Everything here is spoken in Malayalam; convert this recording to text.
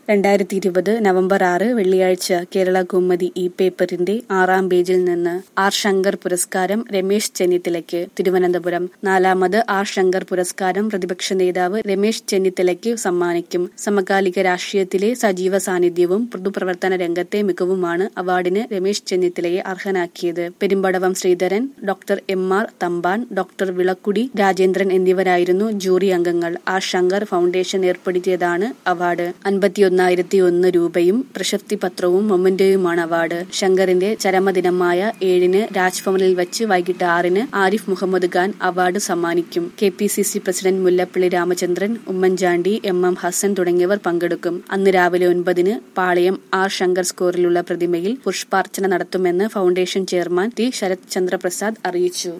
രണ്ടായിരത്തി ഇരുപത് നവംബർ ആറ് വെള്ളിയാഴ്ച കേരള കൗമുദി ഈ പേപ്പറിന്റെ ആറാം പേജിൽ നിന്ന് ആർ ശങ്കർ പുരസ്കാരം രമേശ് ചെന്നിത്തലയ്ക്ക് തിരുവനന്തപുരം നാലാമത് ആർ ശങ്കർ പുരസ്കാരം പ്രതിപക്ഷ നേതാവ് രമേശ് ചെന്നിത്തലയ്ക്ക് സമ്മാനിക്കും സമകാലിക രാഷ്ട്രീയത്തിലെ സജീവ സാന്നിധ്യവും പൊതുപ്രവർത്തന രംഗത്തെ മികവുമാണ് അവാർഡിന് രമേശ് ചെന്നിത്തലയെ അർഹനാക്കിയത് Perumbadavam Sreedharan doctor M R Thampan doctor Vilakkudy Rajendran എന്നിവരായിരുന്നു ജൂറി അംഗങ്ങൾ ആർ ശങ്കർ ഫൗണ്ടേഷൻ ഏർപ്പെടുത്തിയതാണ് അവാർഡ് അൻപത്തിയൊന്നായിരത്തി ഒന്ന് രൂപയും പ്രശസ്തി പത്രവും മൊമന്റോയുമാണ് അവാർഡ് ശങ്കറിന്റെ ചരമദിനമായ ഏഴിന് രാജ്ഭവനിൽ വച്ച് വൈകിട്ട് ആറിന് ആരിഫ് മുഹമ്മദ് ഖാൻ അവാർഡ് സമ്മാനിക്കും K P C C president Mullappally Ramachandran Oommen Chandy M M Hassan തുടങ്ങിയവർ പങ്കെടുക്കും അന്ന് രാവിലെ ഒൻപതിന് പാളയം ആർ ശങ്കർ സ്കോറിലുള്ള പ്രതിമയിൽ പുഷ്പാർച്ചന നടത്തുമെന്ന് foundation chairman T Sharath Chandra Prasad അറിയിച്ചു